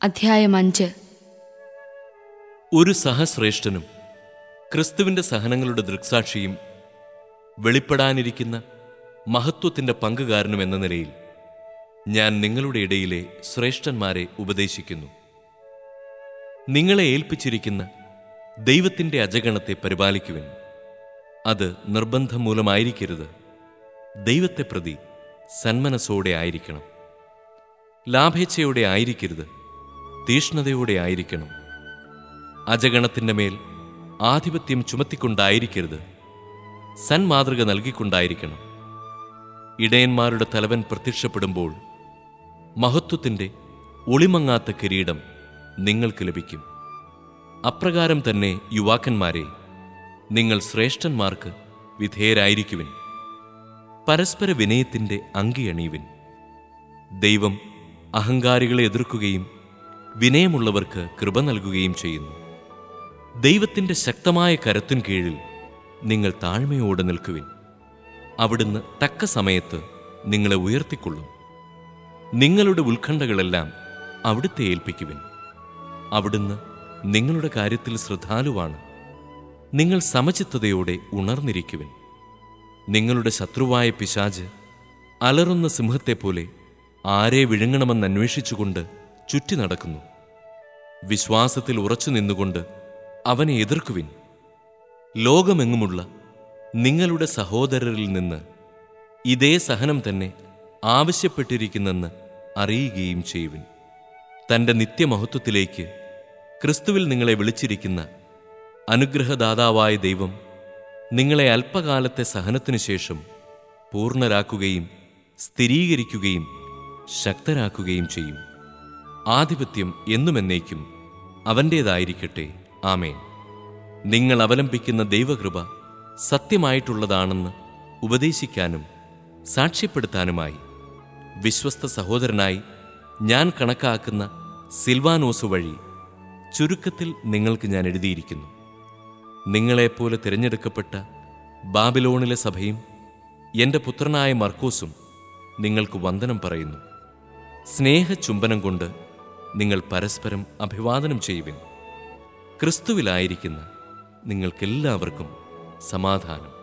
അധ്യായം അഞ്ച് ഒരു സഹശ്രേഷ്ഠനും ക്രിസ്തുവിന്റെ സഹനങ്ങളുടെ ദൃക്സാക്ഷിയും വെളിപ്പെടാനിരിക്കുന്ന മഹത്വത്തിന്റെ പങ്കുകാരനും എന്ന നിലയിൽ ഞാൻ നിങ്ങളുടെ ഇടയിലെ ശ്രേഷ്ഠന്മാരെ ഉപദേശിക്കുന്നു നിങ്ങളെ ഏൽപ്പിച്ചിരിക്കുന്ന ദൈവത്തിന്റെ അജഗണത്തെ പരിപാലിക്കുവിൻ അത് നിർബന്ധം മൂലമായിരിക്കരുത് ദൈവത്തെ പ്രതി സന്മനസ്സോടെ ആയിരിക്കണം ലാഭേച്ഛയോടെ ആയിരിക്കരുത് തീഷ്ണതയോടെ ആയിരിക്കണം അജഗണത്തിന്റെ മേൽ ആധിപത്യം ചുമത്തിക്കൊണ്ടായിരിക്കരുത് സന്മാതൃക നൽകിക്കൊണ്ടായിരിക്കണം ഇടയന്മാരുടെ തലവൻ പ്രത്യക്ഷപ്പെടുമ്പോൾ മഹത്വത്തിന്റെ ഒളിമങ്ങാത്ത കിരീടം നിങ്ങൾക്ക് ലഭിക്കും അപ്രകാരം തന്നെ യുവാക്കന്മാരെ നിങ്ങൾ ശ്രേഷ്ഠന്മാർക്ക് വിധേയരായിരിക്കുവിൻ പരസ്പര വിനയത്തിന്റെ അങ്കിയണിയുവിൻ ദൈവം അഹങ്കാരികളെ എതിർക്കുകയും വിനയമുള്ളവർക്ക് കൃപ നൽകുകയും ചെയ്യുന്നു ദൈവത്തിന്റെ ശക്തമായ കരത്തിൻ കീഴിൽ നിങ്ങൾ താഴ്മയോടെ നിൽക്കുവിൻ അവിടുന്ന് തക്ക സമയത്ത് നിങ്ങളെ ഉയർത്തിക്കൊള്ളും നിങ്ങളുടെ ഉത്കണ്ഠകളെല്ലാം അവിടുത്തെ ഏൽപ്പിക്കുവിൻ അവിടുന്ന് നിങ്ങളുടെ കാര്യത്തിൽ ശ്രദ്ധാലുവാണ് നിങ്ങൾ സമചിത്തതയോടെ ഉണർന്നിരിക്കുവിൻ നിങ്ങളുടെ ശത്രുവായ പിശാജ് അലറുന്ന സിംഹത്തെപ്പോലെ ആരെ വിഴുങ്ങണമെന്ന് അന്വേഷിച്ചുകൊണ്ട് ചുറ്റി നടക്കുന്നു വിശ്വാസത്തിൽ ഉറച്ചു നിന്നുകൊണ്ട് അവനെ എതിർക്കുവിൻ ലോകമെങ്ങുമുള്ള നിങ്ങളുടെ സഹോദരരിൽ നിന്ന് ഇതേ സഹനം തന്നെ ആവശ്യപ്പെട്ടിരിക്കുന്നെന്ന് അറിയുകയും ചെയ്യുവിൻ തന്റെ നിത്യമഹത്വത്തിലേക്ക് ക്രിസ്തുവിൽ നിങ്ങളെ വിളിച്ചിരിക്കുന്ന അനുഗ്രഹദാതാവായ ദൈവം നിങ്ങളെ അല്പകാലത്തെ സഹനത്തിനു ശേഷം പൂർണ്ണരാക്കുകയും സ്ഥിരീകരിക്കുകയും ശക്തരാക്കുകയും ചെയ്യും ആധിപത്യം എന്നുമെന്നേക്കും അവൻ്റേതായിരിക്കട്ടെ ആമേൻ നിങ്ങൾ അവലംബിക്കുന്ന ദൈവകൃപ സത്യമായിട്ടുള്ളതാണെന്ന് ഉപദേശിക്കാനും സാക്ഷ്യപ്പെടുത്താനുമായി വിശ്വസ്ത സഹോദരനായി ഞാൻ കണക്കാക്കുന്ന സിൽവാനോസ് വഴി ചുരുക്കത്തിൽ നിങ്ങൾക്ക് ഞാൻ എഴുതിയിരിക്കുന്നു നിങ്ങളെപ്പോലെ തിരഞ്ഞെടുക്കപ്പെട്ട ബാബിലോണിലെ സഭയും എൻ്റെ പുത്രനായ മർക്കോസും നിങ്ങൾക്ക് വന്ദനം പറയുന്നു സ്നേഹചുംബനം കൊണ്ട് നിങ്ങൾ പരസ്പരം അഭിവാദനം ചെയ്യുവിൻ ക്രിസ്തുവിലായിരിക്കുന്ന നിങ്ങൾക്കെല്ലാവർക്കും സമാധാനം